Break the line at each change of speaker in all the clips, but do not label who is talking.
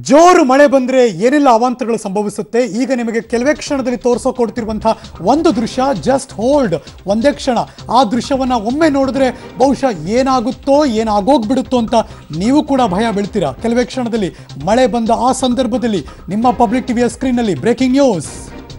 ಜೋರು ಮಳೆ ಬಂದರೆ ಏನೆಲ್ಲ ಅವಾಂತರಗಳು ಸಂಭವಿಸುತ್ತೆ ಈಗ ನಿಮಗೆ ಕೆಲವೇ ಕ್ಷಣದಲ್ಲಿ ತೋರಿಸೋ ಕೊಡ್ತಿರುವಂತಹ ಒಂದು ದೃಶ್ಯ ಜಸ್ಟ್ ಹೋಲ್ಡ್ ಒಂದೇ ಕ್ಷಣ ಆ ದೃಶ್ಯವನ್ನ ಒಮ್ಮೆ ನೋಡಿದ್ರೆ ಬಹುಶಃ ಏನಾಗುತ್ತೋ ಏನಾಗೋಗ್ಬಿಡುತ್ತೋ ಅಂತ ನೀವು ಕೂಡ ಭಯ ಬೀಳ್ತೀರಾ ಕೆಲವೇ ಕ್ಷಣದಲ್ಲಿ ಮಳೆ ಬಂದ ಆ ಸಂದರ್ಭದಲ್ಲಿ ನಿಮ್ಮ ಪಬ್ಲಿಕ್ ಟಿವಿಯ ಸ್ಕ್ರೀನ್ನಲ್ಲಿ ಬ್ರೇಕಿಂಗ್ ನ್ಯೂಸ್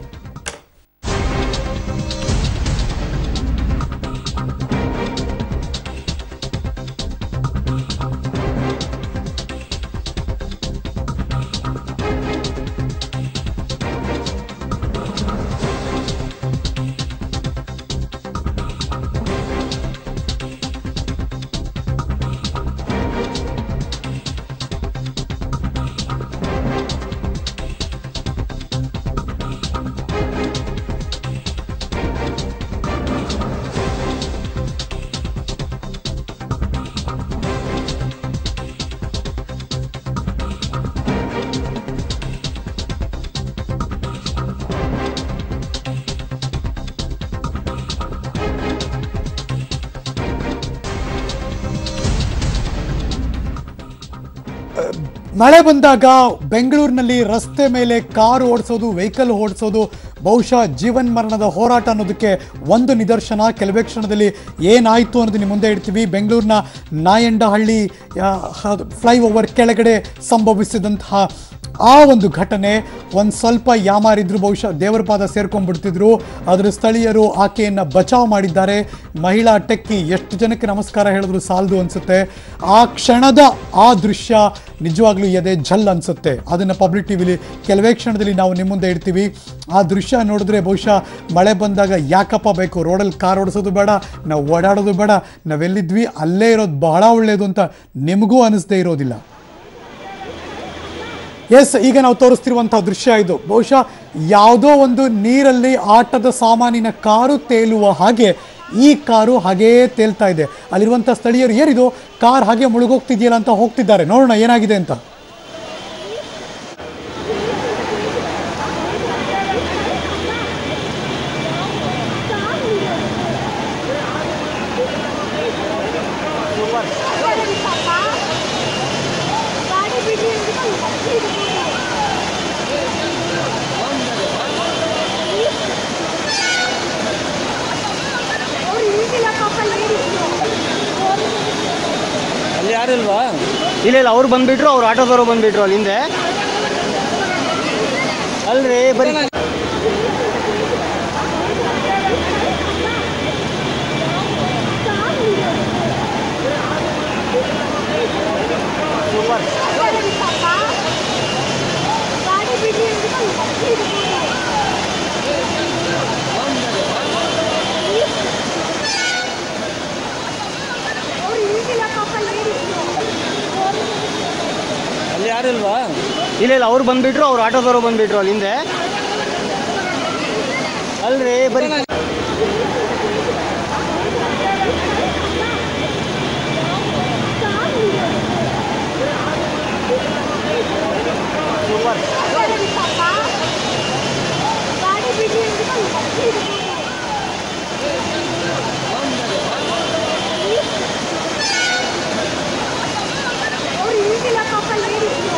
ಮಳೆ ಬಂದಾಗ ಬೆಂಗಳೂರಿನಲ್ಲಿ ರಸ್ತೆ ಮೇಲೆ ಕಾರು ಓಡಿಸೋದು ವೆಹಿಕಲ್ ಓಡಿಸೋದು ಬಹುಶಃ ಜೀವನ್ ಮರಣದ ಹೋರಾಟ ಅನ್ನೋದಕ್ಕೆ ಒಂದು ನಿದರ್ಶನ ಕೆಲವೇ ಕ್ಷಣದಲ್ಲಿ ಏನಾಯಿತು ಅನ್ನೋದು ನಿಮ್ಮ ಮುಂದೆ ಇಡ್ತೀವಿ ಬೆಂಗಳೂರಿನ ನಾಯಂಡಹಳ್ಳಿ ಫ್ಲೈಓವರ್ ಕೆಳಗಡೆ ಸಂಭವಿಸಿದಂತಹ ಆ ಒಂದು ಘಟನೆ ಒಂದು ಸ್ವಲ್ಪ ಯಾಮಾರಿದ್ರು ಬಹುಶಃ ದೇವರ ಪಾದ ಸೇರ್ಕೊಂಡ್ಬಿಡ್ತಿದ್ರು ಅದರ ಸ್ಥಳೀಯರು ಆಕೆಯನ್ನು ಬಚಾವ್ ಮಾಡಿದ್ದಾರೆ ಮಹಿಳಾ ಟೆಕ್ಕಿ ಎಷ್ಟು ಜನಕ್ಕೆ ನಮಸ್ಕಾರ ಹೇಳಿದ್ರು ಸಾಲದು ಅನಿಸುತ್ತೆ ಆ ಕ್ಷಣದ ಆ ದೃಶ್ಯ ನಿಜವಾಗ್ಲೂ ಎದೆ ಝಲ್ ಅನಿಸುತ್ತೆ ಅದನ್ನು ಪಬ್ಲಿಕ್ ಟಿವಿಲಿ ಕೆಲವೇ ಕ್ಷಣದಲ್ಲಿ ನಾವು ನಿಮ್ಮ ಮುಂದೆ ಇಡ್ತೀವಿ ಆ ದೃಶ್ಯ ನೋಡಿದ್ರೆ ಬಹುಶಃ ಮಳೆ ಬಂದಾಗ ಯಾಕಪ್ಪ ಬೇಕು ರೋಡಲ್ಲಿ ಕಾರ್ ಓಡಿಸೋದು ಬೇಡ ನಾವು ಓಡಾಡೋದು ಬೇಡ ನಾವೆಲ್ಲಿದ್ವಿ ಅಲ್ಲೇ ಇರೋದು ಬಹಳ ಒಳ್ಳೆಯದು ಅಂತ ನಿಮಗೂ ಅನಿಸ್ದೇ ಇರೋದಿಲ್ಲ ಎಸ್ ಈಗ ನಾವು ತೋರಿಸ್ತಿರುವಂತಹ ದೃಶ್ಯ ಇದು ಬಹುಶಃ ಯಾವುದೋ ಒಂದು ನೀರಲ್ಲಿ ಆಟದ ಸಾಮಾನಿನ ಕಾರು ತೇಲುವ ಹಾಗೆ ಈ ಕಾರು ಹಾಗೇ ತೇಲ್ತಾ ಇದೆ ಅಲ್ಲಿರುವಂಥ ಸ್ಥಳೀಯರು ಏನಿದು ಕಾರ್ ಹಾಗೆ ಮುಳುಗೋಗ್ತಿದೆಯಲ್ಲ ಅಂತ ಹೋಗ್ತಿದ್ದಾರೆ ನೋಡೋಣ ಏನಾಗಿದೆ ಅಂತ
ಗಾಡಿ ಬಿಡಿ ಅವ್ರು ಈಗಿಲ್ಲ ಪಾಪ ಲೇಡೀಸು
ಅಲ್ಲಿ ಯಾರಿಲ್ವಾ ಇಲ್ಲ ಇಲ್ಲ ಅವ್ರು ಬಂದ್ಬಿಟ್ರು ಅವ್ರು ಆಟೋದವರು ಬಂದ್ಬಿಟ್ರು ಅಲ್ಲಿ ಹಿಂದೆ ಅಲ್ರಿ ಬರೀ
ಗಾಡಿ ಪಾಪ ಗಾಡಿ ಬಿಡಿ ಅವ್ರು ಈಗಿಲ್ಲ ಪಾಪ ಲೇಡೀಸು
ಅಲ್ಲಿ ಯಾರಿಲ್ವಾ ಇಲ್ಲ ಇಲ್ಲ ಅವ್ರು ಬಂದ್ಬಿಟ್ರು ಅವ್ರು ಆಟೋದವರು ಬಂದ್ಬಿಟ್ರು ಅಲ್ಲಿ ಹಿಂದೆ ಅಲ್ರಿ ಬರೀ
ಗಾಡಿ ಪಾಪ ಗಾಡಿ ಬಿಡಿ ಅವ್ರು ಈಗಿಲ್ಲ ಪಾಪ ಲೇಡೀಸು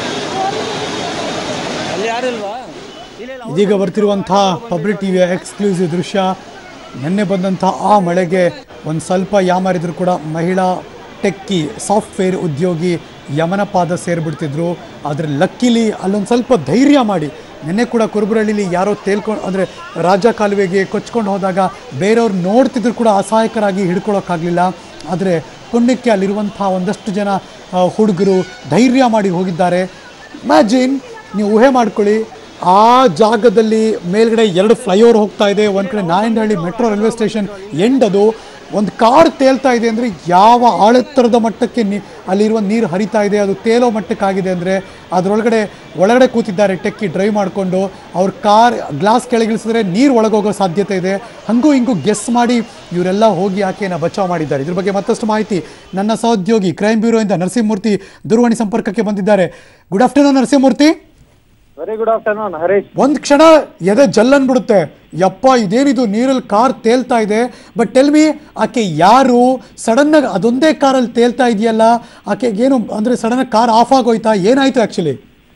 ಅಲ್ಲಿ ಯಾರಿಲ್ವಾ ಇಲ್ಲ ಇಲ್ಲ
ಇದೀಗ ಬರ್ತಿರುವಂಥ ಪಬ್ಲಿಕ್ ಟಿವಿಯ ಎಕ್ಸ್ಕ್ಲೂಸಿವ್ ದೃಶ್ಯ ನಿನ್ನೆ ಬಂದಂಥ ಆ ಮಳೆಗೆ ಒಂದು ಸ್ವಲ್ಪ ಯಾಮಾರಿದ್ರು ಕೂಡ ಮಹಿಳಾ ಟೆಕ್ಕಿ ಸಾಫ್ಟ್ವೇರ್ ಉದ್ಯೋಗಿ ಯಮನ ಪಾದ ಸೇರಿಬಿಡ್ತಿದ್ರು ಆದರೆ ಲಕ್ಕಿಲಿ ಅಲ್ಲೊಂದು ಸ್ವಲ್ಪ ಧೈರ್ಯ ಮಾಡಿ ನಿನ್ನೆ ಕೂಡ ಕುರುಬರಳ್ಳಿಲಿ ಯಾರೋ ತೇಲ್ಕೊಂಡು ಅಂದರೆ ರಾಜ ಕಾಲುವೆಗೆ ಕೊಚ್ಕೊಂಡು ಹೋದಾಗ ಬೇರೆಯವ್ರು ನೋಡ್ತಿದ್ರು ಕೂಡ ಅಸಹಾಯಕರಾಗಿ ಹಿಡ್ಕೊಳ್ಳೋಕ್ಕಾಗಲಿಲ್ಲ ಆದರೆ ಪುಣ್ಯಕ್ಕೆ ಅಲ್ಲಿರುವಂಥ ಒಂದಷ್ಟು ಜನ ಆ, ಹುಡುಗರು ಧೈರ್ಯ ಮಾಡಿ ಹೋಗಿದ್ದಾರೆ ಇಮ್ಯಾಜಿನ್ ನೀವು ಊಹೆ ಮಾಡ್ಕೊಳ್ಳಿ ಆ ಜಾಗದಲ್ಲಿ ಮೇಲ್ಗಡೆ ಎರಡು ಫ್ಲೈಓವರ್ ಹೋಗ್ತಾ ಇದೆ ಒಂದು ಕಡೆ Nayandahalli metro railway station and ಅದು ಒಂದು ಕಾರ್ ತೇಲ್ತಾ ಇದೆ ಅಂದರೆ ಯಾವ ಆಳೆತ್ತರದ ಮಟ್ಟಕ್ಕೆ ನೀ ಅಲ್ಲಿರುವ ನೀರು ಹರಿತಾ ಇದೆ ಅದು ತೇಲೋ ಮಟ್ಟಕ್ಕಾಗಿದೆ ಅಂದರೆ ಅದರೊಳಗಡೆ ಒಳಗಡೆ ಕೂತಿದ್ದಾರೆ ಟೆಕ್ಕಿ ಡ್ರೈವ್ ಮಾಡಿಕೊಂಡು ಅವ್ರ ಕಾರ್ ಗ್ಲಾಸ್ ಕೆಳಗಿಳಿಸಿದ್ರೆ ನೀರು ಒಳಗೋಗೋ ಸಾಧ್ಯತೆ ಇದೆ ಹಂಗೂ ಹಿಂಗೂ ಗೆಸ್ ಮಾಡಿ ಇವರೆಲ್ಲ ಹೋಗಿ ಆಕೆಯನ್ನು ಬಚಾವ್ ಮಾಡಿದ್ದಾರೆ ಇದ್ರ ಬಗ್ಗೆ ಮತ್ತಷ್ಟು ಮಾಹಿತಿ ನನ್ನ ಸಹೋದ್ಯೋಗಿ ಕ್ರೈಮ್ ಬ್ಯೂರೋಯಿಂದ ನರಸಿಂಹಮೂರ್ತಿ ದೂರವಾಣಿ ಸಂಪರ್ಕಕ್ಕೆ ಬಂದಿದ್ದಾರೆ good afternoon Narasimhamurthy
very good afternoon Harish
ಒಂದ್ ಕ್ಷಣ ಎದೆ ಜಲ್ಲನ್ಬಿಡುತ್ತೆ ಯಪ್ಪ ಇದೇನಿದು ನೀರಲ್ಲಿ ಕಾರ್ ತೇಲ್ತಾ ಇದೆ ಬಟ್ ಟೆಲ್ ಮಿ ಆಕೆ ಯಾರು ಸಡನ್ ಅದೊಂದೇ ಕಾರಲ್ಲಿ ತೇಲ್ತಾ ಇದೆಯಲ್ಲ ಆಕೆಗೇನು ಅಂದ್ರೆ ಸಡನ್ ಕಾರ್ ಆಫ್ ಆಗೋಯ್ತಾ ಏನಾಯ್ತು ಆಕ್ಚುಲಿ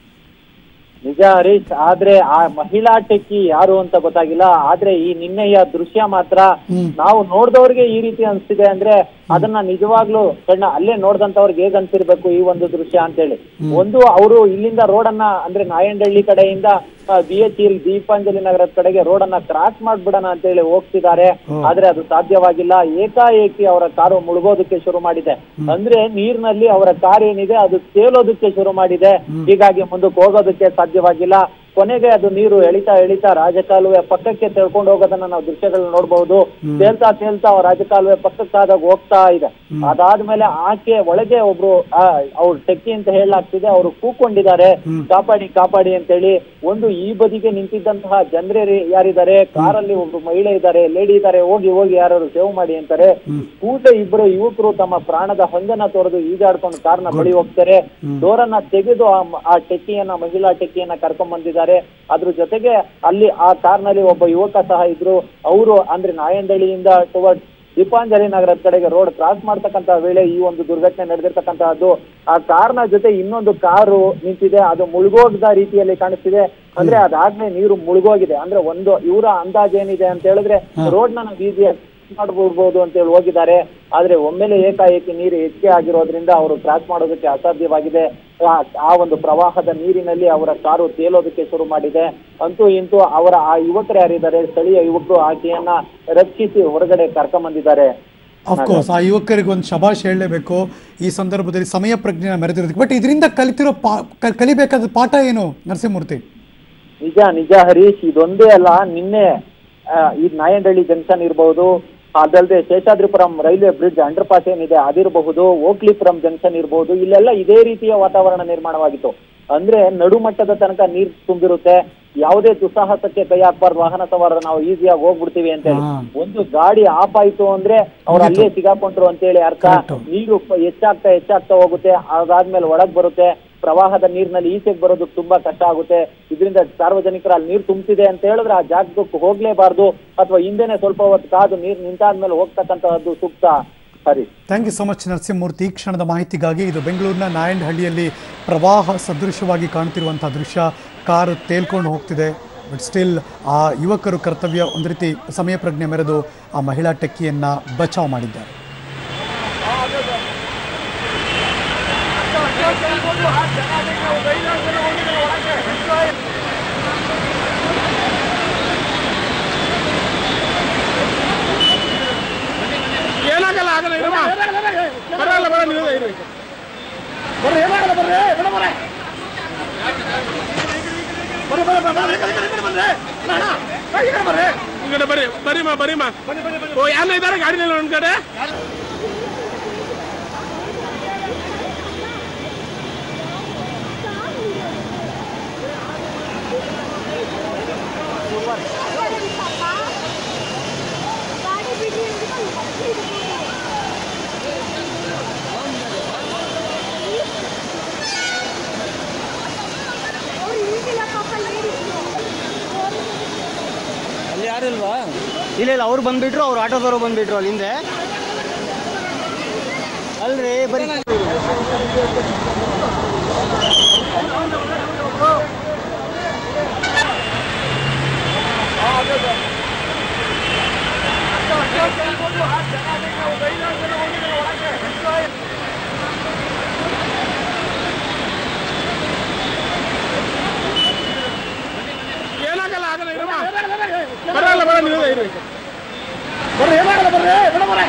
ನಿಜ ಹರೀಶ್ ಆದ್ರೆ ಆ ಮಹಿಳಾ ಟೆಕ್ಕಿ ಯಾರು ಅಂತ ಗೊತ್ತಾಗಿಲ್ಲ ಆದ್ರೆ ಈ ನಿನ್ನೆಯ ದೃಶ್ಯ ಮಾತ್ರ ನಾವು ನೋಡ್ದವ್ರಿಗೆ ಈ ರೀತಿ ಅನ್ಸ್ತಿದೆ ಅಂದ್ರೆ ಅದನ್ನ ನಿಜವಾಗ್ಲೂ ಕಣ್ಣ ಅಲ್ಲೇ ನೋಡ್ದಂತವ್ರಿಗೆ ಹೇಗ್ ಅನ್ಸಿರ್ಬೇಕು ಈ ಒಂದು ದೃಶ್ಯ ಅಂತೇಳಿ ಒಂದು ಅವರು ಇಲ್ಲಿಂದ ರೋಡ್ ಅನ್ನ ಅಂದ್ರೆ ನಾಯಂಡಹಳ್ಳಿ ಕಡೆಯಿಂದ ಬಿ ಎಚ್ ಇಲ್ ದೀಪಾಂಜಲಿ ನಗರದ ಕಡೆಗೆ ರೋಡ್ ಅನ್ನ ಕ್ರಾಸ್ ಮಾಡ್ಬಿಡೋಣ ಅಂತೇಳಿ ಹೋಗ್ತಿದ್ದಾರೆ ಆದ್ರೆ ಅದು ಸಾಧ್ಯವಾಗಿಲ್ಲ ಏಕಾಏಕಿ ಅವರ ಕಾರು ಮುಳುಗೋದಕ್ಕೆ ಶುರು ಮಾಡಿದೆ ಅಂದ್ರೆ ನೀರಿನಲ್ಲಿ ಅವರ ಕಾರ್ ಏನಿದೆ ಅದು ತೇಲೋದಕ್ಕೆ ಶುರು ಮಾಡಿದೆ ಹೀಗಾಗಿ ಮುಂದಕ್ಕೆ ಹೋಗೋದಕ್ಕೆ ಸಾಧ್ಯವಾಗಿಲ್ಲ ಕೊನೆಗೆ ಅದು ನೀರು ಎಳಿತಾ ಎಳಿತಾ ರಾಜಕಾಲುವೆ ಪಕ್ಕಕ್ಕೆ ತೆಳ್ಕೊಂಡು ಹೋಗೋದನ್ನ ನಾವು ದೃಶ್ಯಗಳನ್ನ ನೋಡಬಹುದು ತೇಲ್ತಾ ತೇಲ್ತಾ ರಾಜಕಾಲುವೆ ಪಕ್ಕಕ್ಕಾದಾಗ ಹೋಗ್ತಾ ಇದೆ ಅದಾದ್ಮೇಲೆ ಆಕೆ ಒಳಗೆ ಒಬ್ರು ಅವ್ರು ಟೆಕ್ಕಿ ಅಂತ ಹೇಳಲಾಗ್ತಿದೆ ಅವರು ಕೂಕೊಂಡಿದ್ದಾರೆ ಕಾಪಾಡಿ ಕಾಪಾಡಿ ಅಂತೇಳಿ ಒಂದು ಈ ಬದಿಗೆ ನಿಂತಿದ್ದಂತಹ ಜನರೇ ಯಾರಿದ್ದಾರೆ ಕಾರಲ್ಲಿ ಒಬ್ರು ಮಹಿಳೆ ಇದ್ದಾರೆ ಲೇಡಿ ಇದ್ದಾರೆ ಹೋಗಿ ಹೋಗಿ ಯಾರು ಸೇವ್ ಮಾಡಿ ಅಂತಾರೆ ಕೂತ ಇಬ್ರು ಯುವಕರು ತಮ್ಮ ಪ್ರಾಣದ ಹೊಂದನ ತೋರದು ಈಜಾಡ್ಕೊಂಡು ಕಾರ್ನ ಬಳಿ ಹೋಗ್ತಾರೆ ಡೋರನ್ನ ತೆಗೆದು ಆ ಮ- ಆ ಟೆಕ್ಕಿಯನ್ನ ಮಹಿಳಾ ಟೆಕ್ಕಿಯನ್ನ ಕರ್ಕೊಂಡ್ ಬಂದಿದ್ದಾರೆ ಅದ್ರ ಜೊತೆಗೆ ಅಲ್ಲಿ ಆ ಕಾರ್ನಲ್ಲಿ ಒಬ್ಬ ಯುವಕ ಸಹ ಇದ್ರು ಅವರು ಅಂದ್ರೆ ನಾಯಂಡಹಳ್ಳಿಯಿಂದ ಟುವರ್ಡ್ ದೀಪಾಂಜಲಿ ನಗರದ ಕಡೆಗೆ ರೋಡ್ ಕ್ರಾಸ್ ಮಾಡ್ತಕ್ಕಂತ ವೇಳೆ ಈ ಒಂದು ದುರ್ಘಟನೆ ನಡೆದಿರ್ತಕ್ಕಂತಹದ್ದು ಆ ಕಾರ್ನ ಜೊತೆ ಇನ್ನೊಂದು ಕಾರು ನಿಂತಿದೆ ಅದು ಮುಳುಗೋಗದ ರೀತಿಯಲ್ಲಿ ಕಾಣಿಸ್ತಿದೆ ಅಂದ್ರೆ ಅದಾಗ್ಲೇ ನೀರು ಮುಳುಗೋಗಿದೆ ಅಂದ್ರೆ ಒಂದು ಇವರ ಅಂದಾಜ್ ಏನಿದೆ ಅಂತ ಹೇಳಿದ್ರೆ ರೋಡ್ ನ ನಾವು ಈಸಿಯಾಗಿ ಮಾಡ್ಬಿಡ್ಬೋದು ಅಂತ ಹೇಳಿ ಹೋಗಿದ್ದಾರೆ ಆದ್ರೆ ಒಮ್ಮೆಲೆ ಏಕಾಏಕಿ ನೀರು ಹೆಚ್ಚಿಗೆ ಆಗಿರೋದ್ರಿಂದ ಅವರು ಕ್ರಾಸ್ ಮಾಡೋದಕ್ಕೆ ಅಸಾಧ್ಯವಾಗಿದೆ ಆ- ಆ ಒಂದು ಪ್ರವಾಹದ ನೀರಿನಲ್ಲಿ ಅವರ ಕಾರು ತೇಲೋದಕ್ಕೆ ಶುರು ಮಾಡಿದೆ ಅಂತೂ ಇಂತೂ ಅವರ ಆ ಯುವಕರು ಯಾರಿದ್ದಾರೆ ಸ್ಥಳೀಯ ಯುವಕರು ಆಕೆಯನ್ನ ರಕ್ಷಿಸಿ ಹೊರಗಡೆ ಕರ್ಕೊಂಬಂದಿದ್ದಾರೆ
ಅಫ್ಕೋರ್ಸ್ ಆ ಯುವಕರಿಗೆ ಒಂದು ಶಬಾಷ್ ಹೇಳಲೇಬೇಕು ಈ ಸಂದರ್ಭದಲ್ಲಿ ಸಮಯ ಪ್ರಜ್ಞೆನ ಮೆರೆದಿರೋದಕ್ಕೆ ಬಟ್ ಇದರಿಂದ ಕಲಿತಿರೋ ಪಾ ಕ- ಕಲಿಬೇಕಾದ ಪಾಠ ಏನು ನರಸಿಂಹಮೂರ್ತಿ
ನಿಜ ನಿಜ ಹರೀಶ್ ಇದೊಂದೇ ಅಲ್ಲ ನಿನ್ನೆ ಆ, ಈ ನಾಯಂಡಹಳ್ಳಿ ಜಂಕ್ಷನ್ ಇರಬಹುದು ಅದಲ್ಲದೆ Seshadripuram railway bridge under pass ಏನಿದೆ ಅದಿರಬಹುದು ಓಕ್ಲಿಪುರಂ ಜಂಕ್ಷನ್ ಇರಬಹುದು ಇಲ್ಲೆಲ್ಲ ಇದೇ ರೀತಿಯ ವಾತಾವರಣ ನಿರ್ಮಾಣವಾಗಿತ್ತು ಅಂದ್ರೆ ನಡುಮಟ್ಟದ ತನಕ ನೀರ್ ತುಂಬಿರುತ್ತೆ ಯಾವುದೇ ದುಸ್ಸಾಹಸಕ್ಕೆ ಕೈ ಹಾಕ್ಬಾರ್ದು ವಾಹನ ಸವಾರರು ನಾವು ಈಸಿಯಾಗಿ ಹೋಗ್ಬಿಡ್ತೀವಿ ಅಂತ ಹೇಳಿ
ಹಾ.
ಒಂದು ಗಾಡಿ ಆಫ್ ಆಯ್ತು ಅಂದ್ರೆ ಅವ್ರು ಅಲ್ಲೇ ಸಿಗಾಕೊಂಡ್ರು ಅಂತೇಳಿ ಅರ್ಥ
Correct.
ನೀರು ಪ- ಹೆಚ್ಚಾಗ್ತಾ ಹೆಚ್ಚಾಗ್ತಾ ಹೋಗುತ್ತೆ ಅದಾದ್ಮೇಲೆ ಒಳಗ್ ಬರುತ್ತೆ ಪ್ರವಾಹದ ನೀರಿನಲ್ಲಿ ಈಚೆಗೆ ಬರೋದಕ್ಕೆ ತುಂಬಾ ಕಷ್ಟ ಆಗುತ್ತೆ ಇದರಿಂದ ಸಾರ್ವಜನಿಕರು ಅಲ್ಲಿ ನೀರು ತುಂಬಿಸಿದೆ ಅಂತ ಹೇಳಿದ್ರೆ ಆ ಜಾಗಕ್ಕೆ ಹೋಗ್ಲೇಬಾರ್ದು ಅಥವಾ ಹಿಂದೆನೆ ಸ್ವಲ್ಪ ಹೊತ್ತು ಕಾದು ನೀರು ನಿಂತಾದ್ಮೇಲೆ ಹೋಗ್ತಕ್ಕಂತಹದ್ದು ಸೂಕ್ತ ಸರಿ
thank you so much Narasimhamurthy ಈ ಕ್ಷಣದ ಮಾಹಿತಿಗಾಗಿ ಇದು ಬೆಂಗಳೂರಿನ ನಾಯಂಡಹಳ್ಳಿಯಲ್ಲಿ ಪ್ರವಾಹ ಸದೃಶವಾಗಿ ಕಾಣ್ತಿರುವಂಥ ದೃಶ್ಯ ಕಾರು ತೇಲ್ಕೊಂಡು ಹೋಗ್ತಿದೆ ಬಟ್ ಸ್ಟಿಲ್ ಆ ಯುವಕರು ಕರ್ತವ್ಯ ಒಂದು ರೀತಿ ಸಮಯ ಪ್ರಜ್ಞೆ ಮೆರೆದು ಆ ಮಹಿಳಾ ಟೆಕ್ಕಿಯನ್ನು ಬಚಾವ್ ಮಾಡಿದ್ದಾರೆ
ಏನಾಗಲ್ಲ ಆಗಲ್ಲ ಇರಮ್ಮ ಬರಲ್ಲ ಬರ ನೀವು ಇರಿ ಬರ್ರಿ ಏನಾಗಲ್ಲ ಬರ್ರಿ ಬೇಡ ಬರ್ರಿ ಬರ್ರಿ ಬರ್ರಿ ಬರ್ರಿ ಈ ಕಡೆ, ಈ ಕಡೆ ಬರ್ರಿ ಅಣ್ಣ, ಈ ಕಡೆ ಬರ್ರಿ ಈ ಕಡೆ ಬರ್ರಿ ಬರಿಮ್ಮ ಬರಿಮ್ಮ ಓ ಯಾರ ಇದ್ದಾರೆ ಗಾಡಿನಲ್ಲಿ ಒಂದ್ ಕಡೆ
ಗಾಡಿ ಪಾಪ ಗಾಡಿ ಬಿಡಿ ಅಂತ ಅವ್ರು ಈಗಿಲ್ಲ ಪಾಪ ಲೇಡೀಸು
ಅಲ್ಲಿ ಯಾರು ಇಲ್ವಾ ಇಲ್ಲ ಇಲ್ಲ ಅವ್ರು ಬಂದ್ಬಿಟ್ರು ಅವ್ರು ಆಟೋದವರು ಬಂದ್ಬಿಟ್ರು ಅಲ್ಲಿ ಹಿಂದೆ ಅಲ್ರಿ ಬರೀ
ಏನಾಗಲ್ಲ ಆಗಲ್ಲ ಇರಮ್ಮ ಬರಲ್ಲ ಬರ ನೀವು ಇರಿ ಬರ್ರಿ ಏನಾಗಲ್ಲ ಬರ್ರಿ ಬೇಡ ಬರ್ರಿ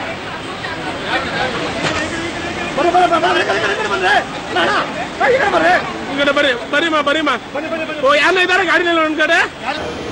ಬರ್ರಿ ಬರ್ರಿ ಬರ್ರಿ ಈ ಕಡೆ, ಈ ಕಡೆ ಬರ್ರಿ ಅಣ್ಣ, ಈ ಕಡೆ ಬರ್ರಿ ಈ ಕಡೆ ಬರ್ರಿ ಬರಿಮ್ಮ ಬರಿಮ್ಮ ಓ ಯಾರ ಇದ್ದಾರೆ ಗಾಡಿನಲ್ಲಿ ಒಂದ್ ಕಡೆ